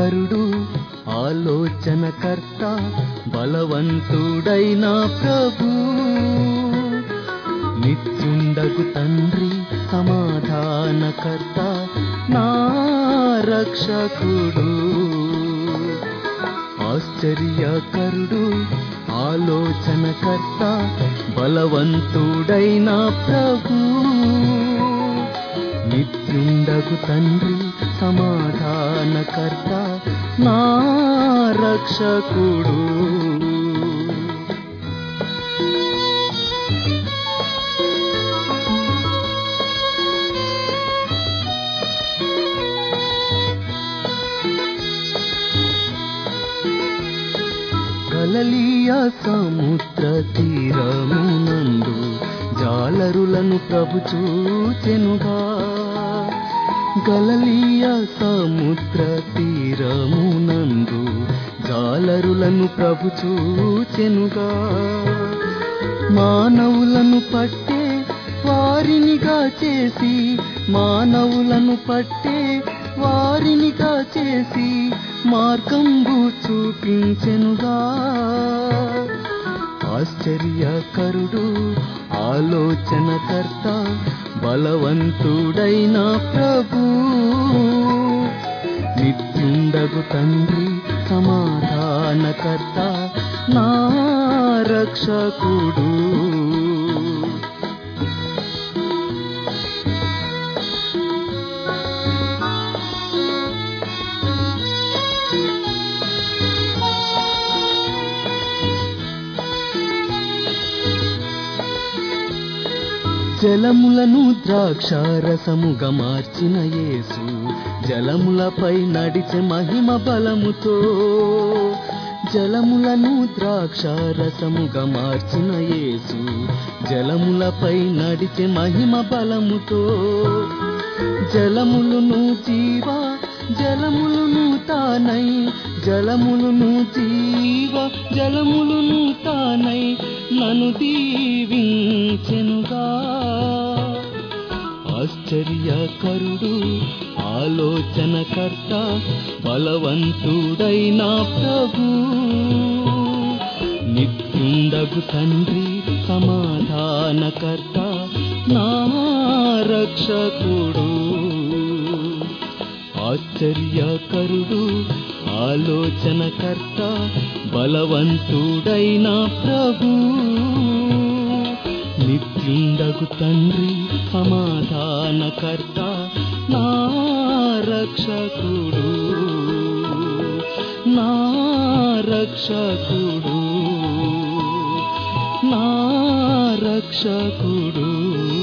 ఆశ్చర్యకరుడు ఆలోచనకర్త బలవంతుడైన ప్రభు నిత్యుండగు తండ్రి సమాధానకర్త నా రక్షకుడు ఆశ్చర్యకరుడు ఆలోచనకర్త బలవంతుడైన ప్రభు నిత్యుండగు తండ్రి సమాధానకర్త నా రక్షకుడు గలలియ సముద్ర తీరమునందు జాలరులను ప్రభు చూచెనుగా గలలియ సముద్ర తీరమునందు జాలరులను ప్రభు చూచెనుగా మానవులను పట్టే వారినిగా చేసి మానవులను పట్టే వారినిగా చేసి మార్గంబు చూపించెనుగా ఆశ్చర్యకరుడు ఆలోచనకర్త బలవంతుడైన ప్రభు నిత్యుండగు తండ్రి సమాధానకర్త నా రక్షకుడు జలములను ద్రాక్షారసముగా మార్చిన యేసు జలములపై నడిచే మహిమ బలముతో జలములను ద్రాక్షారసముగా మార్చిన యేసు జలములపై నడిచే మహిమ బలముతో జలములును జీవ జలములును తానై జలములును జీవ జలములును తానై నన్ను దీవించెనుగా ఆశ్చర్యకరుడు ఆలోచనకర్త బలవంతుడైన ప్రభు నిత్యుండగు తండ్రి సమాధానకర్త నా రక్షకుడు ఆశ్చర్యకరుడు ఆలోచనకర్త బలవంతుడైన ప్రభు నిత్యుండగు తండ్రి సమాధానకర్త నా రక్షకుడు నా రక్షకుడు నా రక్షకుడు